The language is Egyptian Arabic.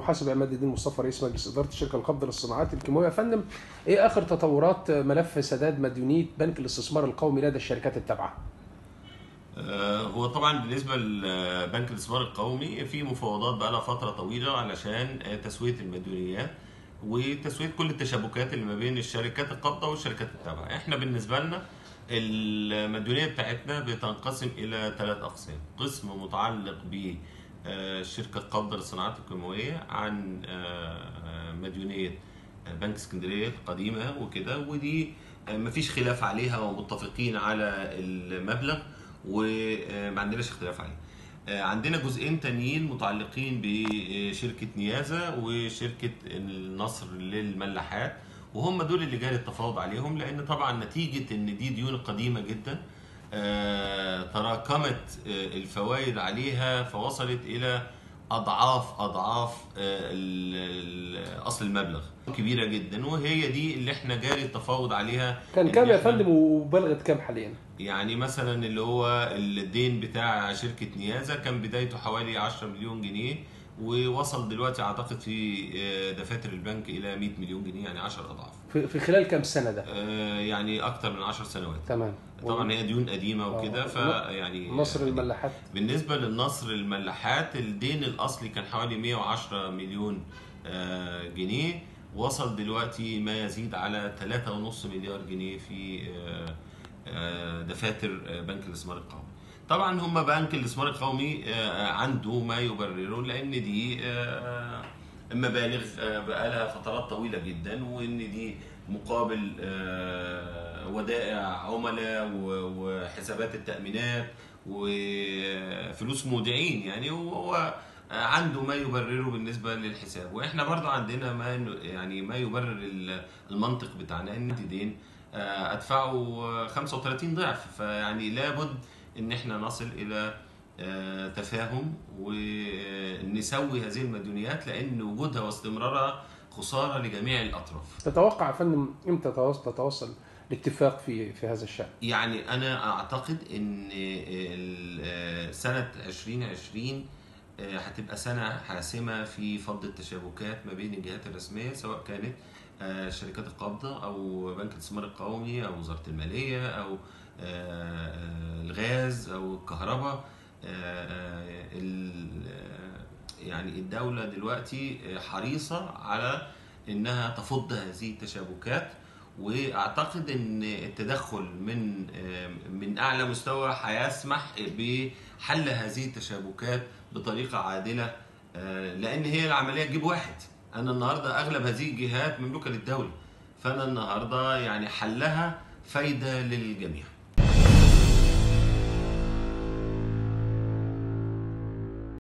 المحاسب عماد الدين مصطفى رئيس مجلس اداره الشركه القابضه للصناعات الكيماويه يا فندم ايه اخر تطورات ملف سداد مديونيه بنك الاستثمار القومي لدى الشركات التابعه؟ آه، هو طبعا بالنسبه لبنك الاستثمار القومي في مفاوضات بقى لها فتره طويله علشان آه، تسويه المديونيات وتسويه كل التشابكات اللي ما بين الشركات القابضه والشركات التابعه احنا بالنسبه لنا المديونيه بتاعتنا بتنقسم الى ثلاث اقسام قسم متعلق ب آه، الشركه القابضه للصناعات الكيماويه عن آه، مديونيه بنك اسكندريه القديمه وكده ودي آه، مفيش خلاف عليها ومتفقين على المبلغ وما عندناش اختلاف عليه آه، عندنا جزئين تانيين متعلقين بشركة نيازة وشركة النصر للملاحات وهم دول اللي جاري التفاوض عليهم لأن طبعا نتيجة إن دي ديون قديمة جدا آه، تراكمت آه، الفوائد عليها فوصلت إلى أضعاف أضعاف آه، ال- ال- أصل المبلغ كبيرة جدا وهي دي اللي احنا جاري التفاوض عليها كان إن كام يا إحنا- فندم وبلغت كام حاليا؟ يعني مثلا اللي هو الدين بتاع شركة نيازة كان بدايته حوالي 10 مليون جنيه ووصل دلوقتي اعتقد في آه، دفاتر البنك الى 100 مليون جنيه يعني 10 اضعاف في, في خلال كام سنه ده؟ آه، يعني اكتر من 10 سنوات تمام طبعا هي ديون قديمه وكده آه. فيعني مصر الملاحات بالنسبه للنصر الملاحات الدين الاصلي كان حوالي 110 مليون آه، جنيه وصل دلوقتي ما يزيد على 3.5 مليار جنيه في آه، آه، دفاتر آه، بنك الاستثمار القومي طبعا هم بنك الاستثمار القومي آه، عنده ما يبرره لان دي آه، مبالغ آه، بقالها فترات طويله جدا وان دي مقابل آه، ودائع عملاء و- وحسابات التامينات وفلوس مودعين يعني وهو عنده ما يبرره بالنسبه للحساب واحنا برضو عندنا ما يعني ما يبرر ال- المنطق بتاعنا ان دي دين آه، ادفعه 35 ضعف فيعني لابد ان احنا نصل الى آه، تفاهم ونسوي هذه المديونيات لان وجودها واستمرارها خساره لجميع الاطراف تتوقع يا فندم امتى تتوصل تتوصل لاتفاق في في هذا الشان؟ يعني انا اعتقد ان ال- سنه 2020 هتبقى سنه حاسمه في فض التشابكات ما بين الجهات الرسميه سواء كانت آه، شركات القابضه او بنك الاستثمار القومي او وزاره الماليه او آه، آه، الغاز او الكهرباء آه، آه، ال- آه، يعني الدوله دلوقتي حريصه على انها تفض هذه التشابكات واعتقد ان التدخل من من اعلى مستوى هيسمح بحل هذه التشابكات بطريقه عادله آه، لان هي العمليه تجيب واحد انا النهارده اغلب هذه الجهات مملوكه للدوله فانا النهارده يعني حلها فايده للجميع